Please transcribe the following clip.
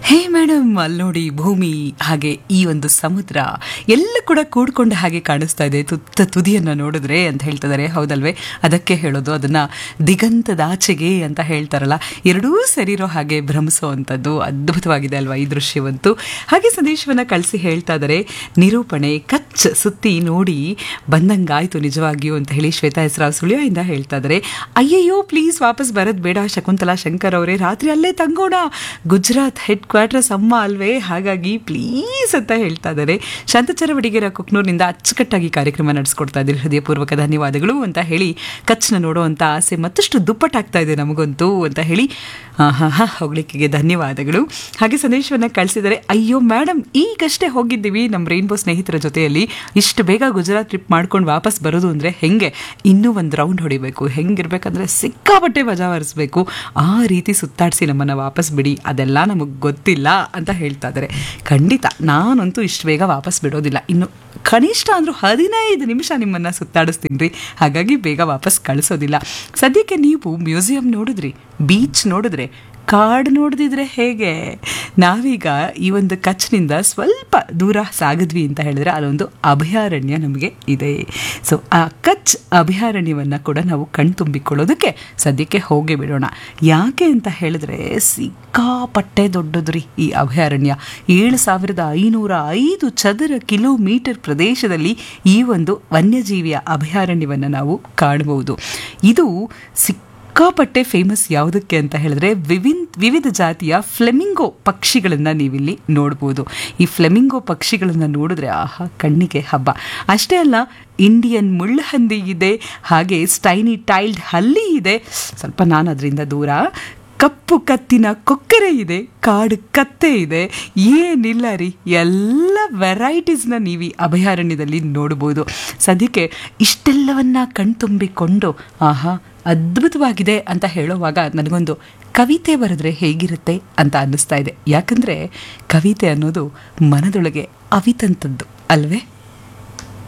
ಹೇ madam ಅಲ್ಲಿ ನೋಡಿ ಭೂಮಿ ಹಾಗೆ ಈ ಒಂದು ಸಮುದ್ರ ಎಲ್ಲ ಕೂಡ ಕೂಡ್ಕೊಂಡ ಹಾಗೆ ಕಾಣಿಸ್ತಾ ಇದೆ ತುತ್ತ ತುದಿಯನ್ನ ನೋಡಿದ್ರೆ ಅಂತ ಹೇಳ್ತಿದ್ದಾರೆ ಹೌದಲ್ವೇ ಅದಕ್ಕೆ ಹೇಳೋದು ಅದನ್ನ ದಿಗಂತದಾಚೆಗೆ ಅಂತ ಹೇಳ್ತಾರಲ್ಲ ಎರಡೂ ಸರಿರೋ ಹಾಗೆ ಭ್ರಮಿಸೋ ಅಂಥದ್ದು ಅದ್ಭುತವಾಗಿದೆ ಅಲ್ವಾ ಈ ದೃಶ್ಯವಂತೂ ಹಾಗೆ ಸಂದೇಶವನ್ನ ಕಳಿಸಿ ಹೇಳ್ತಾ ಇದ್ದಾರೆ ನಿರೂಪಣೆ ಕಚ್ ಸುತ್ತಿ ನೋಡಿ ಬಂದಂಗಾಯ್ತು ನಿಜವಾಗಿಯೂ ಅಂತ ಹೇಳಿ ಶ್ವೇತಾ ಹೆಸರಾವ್ ಸುಳಿಯಿಂದ ಹೇಳ್ತಾ ಇದ್ದಾರೆ ಅಯ್ಯಯ್ಯೋ ಪ್ಲೀಸ್ ವಾಪಸ್ ಬರೋದು ಬೇಡ ಶಕುಂತಲಾ ಶಂಕರ್ ಅವರೇ ರಾತ್ರಿ ಅಲ್ಲೇ ತಂಗೋಣ ಗುಜರಾತ್ ಹೆಡ್ ಕ್ವಾರ್ಟರ್ಸ್ ಅಮ್ಮ ಅಲ್ವೇ ಹಾಗಾಗಿ ಪ್ಲೀಸ್ ಅಂತ ಹೇಳ್ತಾ ಇದ್ದಾರೆ ಶಾಂತಚರವಡಿಗೆರ ಕುಕ್ನೂರಿನಿಂದ ಅಚ್ಚುಕಟ್ಟಾಗಿ ಕಾರ್ಯಕ್ರಮ ನಡೆಸ್ಕೊಡ್ತಾ ಇದ್ದೀರಿ ಹೃದಯಪೂರ್ವಕ ಧನ್ಯವಾದಗಳು ಅಂತ ಹೇಳಿ ಕಚ್ನ ನೋಡುವಂಥ ಆಸೆ ಮತ್ತಷ್ಟು ದುಪ್ಪಟ್ಟಾಗ್ತಾ ಇದೆ ನಮಗಂತೂ ಅಂತ ಹೇಳಿ ಹಾ ಹಾ ಹೊಗಳಿಕೆಗೆ ಧನ್ಯವಾದಗಳು ಹಾಗೆ ಸಂದೇಶವನ್ನು ಕಳಿಸಿದರೆ ಅಯ್ಯೋ ಮೇಡಮ್ ಈಗಷ್ಟೇ ಹೋಗಿದ್ದೀವಿ ನಮ್ಮ ರೈನ್ಬೋ ಸ್ನೇಹಿತರ ಜೊತೆಯಲ್ಲಿ ಇಷ್ಟು ಬೇಗ ಗುಜರಾತ್ ಟ್ರಿಪ್ ಮಾಡ್ಕೊಂಡು ವಾಪಸ್ ಬರೋದು ಅಂದರೆ ಹೆಂಗೆ ಇನ್ನೂ ಒಂದು ರೌಂಡ್ ಹೊಡಿಬೇಕು ಹೆಂಗಿರ್ಬೇಕಂದ್ರೆ ಸಿಕ್ಕಾಪಟ್ಟೆ ಮಜಾ ಹರಿಸ್ಬೇಕು ಆ ರೀತಿ ಸುತ್ತಾಡಿಸಿ ನಮ್ಮನ್ನು ವಾಪಸ್ ಬಿಡಿ ಅದೆಲ್ಲ ನಮಗೆ ಗೊತ್ತಿಲ್ಲ ಅಂತ ಹೇಳ್ತಾ ಇದ್ದಾರೆ ಖಂಡಿತ ನಾನಂತೂ ಇಷ್ಟು ಬೇಗ ವಾಪಸ್ ಬಿಡೋದಿಲ್ಲ ಇನ್ನು ಕನಿಷ್ಠ ಅಂದರೂ ಹದಿನೈದು ನಿಮಿಷ ನಿಮ್ಮನ್ನು ಸುತ್ತಾಡಿಸ್ತೀನಿ ರೀ ಹಾಗಾಗಿ ಬೇಗ ವಾಪಸ್ ಕಳಿಸೋದಿಲ್ಲ ಸದ್ಯಕ್ಕೆ ನೀವು ಮ್ಯೂಸಿಯಂ ನೋಡಿದ್ರಿ ಬೀಚ್ ನೋಡಿದ್ರೆ ಕಾಡು ನೋಡಿದಿದ್ರೆ ಹೇಗೆ ನಾವೀಗ ಈ ಒಂದು ಕಚ್ನಿಂದ ಸ್ವಲ್ಪ ದೂರ ಸಾಗಿದ್ವಿ ಅಂತ ಹೇಳಿದ್ರೆ ಅಲ್ಲೊಂದು ಅಭಯಾರಣ್ಯ ನಮಗೆ ಇದೆ ಸೊ ಆ ಕಚ್ ಅಭಯಾರಣ್ಯವನ್ನು ಕೂಡ ನಾವು ಕಣ್ತುಂಬಿಕೊಳ್ಳೋದಕ್ಕೆ ಸದ್ಯಕ್ಕೆ ಹೋಗೇ ಬಿಡೋಣ ಯಾಕೆ ಅಂತ ಹೇಳಿದ್ರೆ ಸಿಕ್ಕಾಪಟ್ಟೆ ದೊಡ್ಡದು ರೀ ಈ ಅಭಯಾರಣ್ಯ ಏಳು ಸಾವಿರದ ಐನೂರ ಐದು ಚದರ ಕಿಲೋಮೀಟರ್ ಪ್ರದೇಶದಲ್ಲಿ ಈ ಒಂದು ವನ್ಯಜೀವಿಯ ಅಭಯಾರಣ್ಯವನ್ನು ನಾವು ಕಾಣಬಹುದು ಇದು ಸಿಕ್ ಸಿಕ್ಕಾಪಟ್ಟೆ ಫೇಮಸ್ ಯಾವುದಕ್ಕೆ ಅಂತ ಹೇಳಿದ್ರೆ ವಿವಿನ್ ವಿವಿಧ ಜಾತಿಯ ಫ್ಲೆಮಿಂಗೋ ಪಕ್ಷಿಗಳನ್ನು ನೀವಿಲ್ಲಿ ನೋಡ್ಬೋದು ಈ ಫ್ಲೆಮಿಂಗೋ ಪಕ್ಷಿಗಳನ್ನು ನೋಡಿದ್ರೆ ಆಹಾ ಕಣ್ಣಿಗೆ ಹಬ್ಬ ಅಷ್ಟೇ ಅಲ್ಲ ಇಂಡಿಯನ್ ಮುಳ್ಳಹಂದಿ ಇದೆ ಹಾಗೆ ಸ್ಟೈನಿ ಟೈಲ್ಡ್ ಹಲ್ಲಿ ಇದೆ ಸ್ವಲ್ಪ ನಾನು ಅದರಿಂದ ದೂರ ಕಪ್ಪು ಕತ್ತಿನ ಕೊಕ್ಕರೆ ಇದೆ ಕಾಡು ಕತ್ತೆ ಇದೆ ಏನಿಲ್ಲ ರೀ ಎಲ್ಲ ವೆರೈಟೀಸ್ನ ನೀವು ಈ ಅಭಯಾರಣ್ಯದಲ್ಲಿ ನೋಡ್ಬೋದು ಸದ್ಯಕ್ಕೆ ಇಷ್ಟೆಲ್ಲವನ್ನ ಕಣ್ತುಂಬಿಕೊಂಡು ಆಹಾ ಅದ್ಭುತವಾಗಿದೆ ಅಂತ ಹೇಳುವಾಗ ನನಗೊಂದು ಕವಿತೆ ಬರೆದ್ರೆ ಹೇಗಿರುತ್ತೆ ಅಂತ ಅನ್ನಿಸ್ತಾ ಇದೆ ಯಾಕಂದರೆ ಕವಿತೆ ಅನ್ನೋದು ಮನದೊಳಗೆ ಅವಿತಂಥದ್ದು ಅಲ್ವೇ